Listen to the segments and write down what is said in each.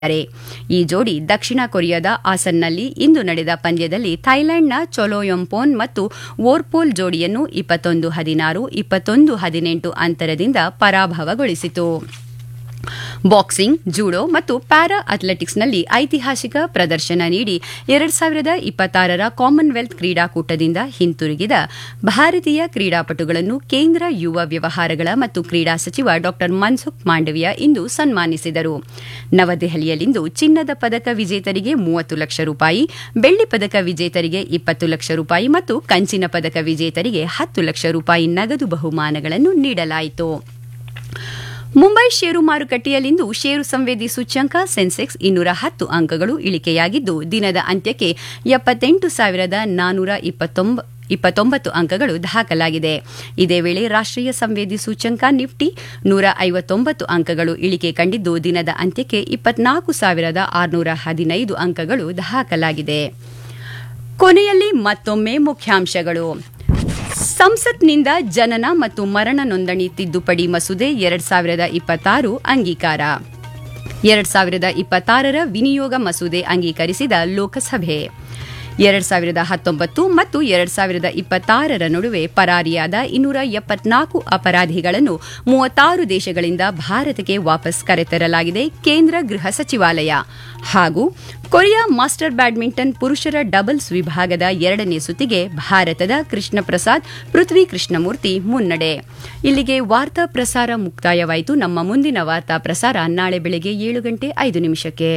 ಈ ಜೋಡಿ ದಕ್ಷಿಣ ಕೊರಿಯಾದ ಆಸನ್ನಲ್ಲಿ ಇಂದು ನಡೆದ ಪಂದ್ಯದಲ್ಲಿ ಥೈಲ್ಯಾಂಡ್ನ ಚೊಲೋಯೊಂಪೋನ್ ಮತ್ತು ವೋರ್ಪೋಲ್ ಜೋಡಿಯನ್ನು ಇಪ್ಪತ್ತೊಂದು ಹದಿನಾರು ಇಪ್ಪತ್ತೊಂದು ಹದಿನೆಂಟು ಅಂತರದಿಂದ ಪರಾಭವಗೊಳಿಸಿತು ಬಾಕ್ಸಿಂಗ್ ಜೂಡೋ ಮತ್ತು ಪ್ಯಾರಾ ಅಥ್ಲೆಟಿಕ್ಸ್ನಲ್ಲಿ ಐತಿಹಾಸಿಕ ಪ್ರದರ್ಶನ ನೀಡಿ ಎರಡ್ ಸಾವಿರದ ಇಪ್ಪತ್ತಾರರ ಕಾಮನ್ವೆಲ್ತ್ ಕ್ರೀಡಾಕೂಟದಿಂದ ಹಿಂತಿರುಗಿದ ಭಾರತೀಯ ಕ್ರೀಡಾಪಟುಗಳನ್ನು ಕೇಂದ್ರ ಯುವ ವ್ಯವಹಾರಗಳ ಮತ್ತು ಕ್ರೀಡಾ ಸಚಿವ ಡಾ ಮನ್ಸುಖ್ ಮಾಂಡವಿಯಾ ಇಂದು ಸನ್ಮಾನಿಸಿದರು ನವದೆಹಲಿಯಲ್ಲಿಂದು ಚಿನ್ನದ ಪದಕ ವಿಜೇತರಿಗೆ ಮೂವತ್ತು ಲಕ್ಷ ರೂಪಾಯಿ ಬೆಳ್ಳಿ ಪದಕ ವಿಜೇತರಿಗೆ ಇಪ್ಪತ್ತು ಲಕ್ಷ ರೂಪಾಯಿ ಮತ್ತು ಕಂಚಿನ ಪದಕ ವಿಜೇತರಿಗೆ ಹತ್ತು ಲಕ್ಷ ರೂಪಾಯಿ ನಗದು ಬಹುಮಾನಗಳನ್ನು ನೀಡಲಾಯಿತು ಮುಂಬೈ ಷೇರು ಮಾರುಕಟ್ಟೆಯಲ್ಲಿಂದು ಷೇರು ಸಂವೇದಿ ಸೂಚ್ಯಂಕ ಸೆನ್ಸೆಕ್ಸ್ ಇನ್ನೂರ ಹತ್ತು ಅಂಕಗಳು ಇಳಿಕೆಯಾಗಿದ್ದು ದಿನದ ಅಂತ್ಯಕ್ಕೆ ಎಪ್ಪತ್ತೆಂಟು ಸಾವಿರದ ನಾನೂರ ಇಪ್ಪತ್ತೊಂಬತ್ತು ಅಂಕಗಳು ದಾಖಲಾಗಿದೆ ಇದೇ ವೇಳೆ ರಾಷ್ಟ್ರೀಯ ಸಂವೇದಿ ಸೂಚ್ಯಂಕ ನಿಫ್ಟಿ ನೂರ ಐವತ್ತೊಂಬತ್ತು ಅಂಕಗಳು ಇಳಿಕೆ ಕಂಡಿದ್ದು ದಿನದ ಅಂತ್ಯಕ್ಕೆ ಇಪ್ಪತ್ನಾಲ್ಕು ಸಾವಿರದ ಆರುನೂರ ಹದಿನೈದು ಅಂಕಗಳು ದಾಖಲಾಗಿದೆ ಕೊನೆಯಲ್ಲಿ ಮತ್ತೊಮ್ಮೆ ಮುಖ್ಯಾಂಶಗಳು ಸಂಸತ್ನಿಂದ ಜನನ ಮತ್ತು ಮರಣ ನೋಂದಣಿ ತಿದ್ದುಪಡಿ ಮಸೂದೆ ಎರಡ್ ಸಾವಿರದ ಇಪ್ಪತ್ತಾರು ಅಂಗೀಕಾರ ಎರಡ್ ಸಾವಿರದ ಇಪ್ಪತ್ತಾರರ ವಿನಿಯೋಗ ಮಸೂದೆ ಅಂಗೀಕರಿಸಿದ ಲೋಕಸಭೆ ಎರಡ್ ಸಾವಿರದ ಹತ್ತೊಂಬತ್ತು ಮತ್ತು ಎರಡ್ ಸಾವಿರದ ಇಪ್ಪತ್ತಾರರ ನಡುವೆ ಪರಾರಿಯಾದ ಇನ್ನೂರ ಎಪ್ಪತ್ನಾಲ್ಕು ಅಪರಾಧಿಗಳನ್ನು ಮೂವತ್ತಾರು ದೇಶಗಳಿಂದ ಭಾರತಕ್ಕೆ ವಾಪಸ್ ಕರೆತರಲಾಗಿದೆ ಕೇಂದ್ರ ಗೃಹ ಸಚಿವಾಲಯ ಹಾಗೂ ಕೊರಿಯಾ ಮಾಸ್ಟರ್ ಬ್ಯಾಡ್ಮಿಂಟನ್ ಪುರುಷರ ಡಬಲ್ಸ್ ವಿಭಾಗದ ಎರಡನೇ ಸುತ್ತಿಗೆ ಭಾರತದ ಕೃಷ್ಣ ಪ್ರಸಾದ್ ಪೃಥ್ವಿ ಕೃಷ್ಣಮೂರ್ತಿ ಮುನ್ನಡೆ ಇಲ್ಲಿಗೆ ವಾರ್ತಾ ಪ್ರಸಾರ ಮುಕ್ತಾಯವಾಯಿತು ನಮ್ಮ ಮುಂದಿನ ವಾರ್ತಾ ಪ್ರಸಾರ ನಾಳೆ ಬೆಳಗ್ಗೆ ಏಳು ಗಂಟೆ ಐದು ನಿಮಿಷಕ್ಕೆ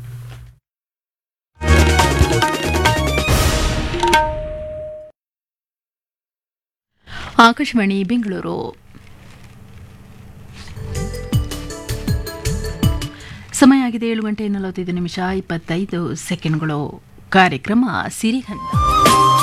ಆಕಾಶವಾಣಿ ಬೆಂಗಳೂರು ಸಮಯ ಆಗಿದೆ ಏಳು ಗಂಟೆ ನಲವತ್ತೈದು ನಿಮಿಷ ಇಪ್ಪತ್ತೈದು ಸೆಕೆಂಡ್ಗಳು ಕಾರ್ಯಕ್ರಮ ಸಿರಿಗಂಧ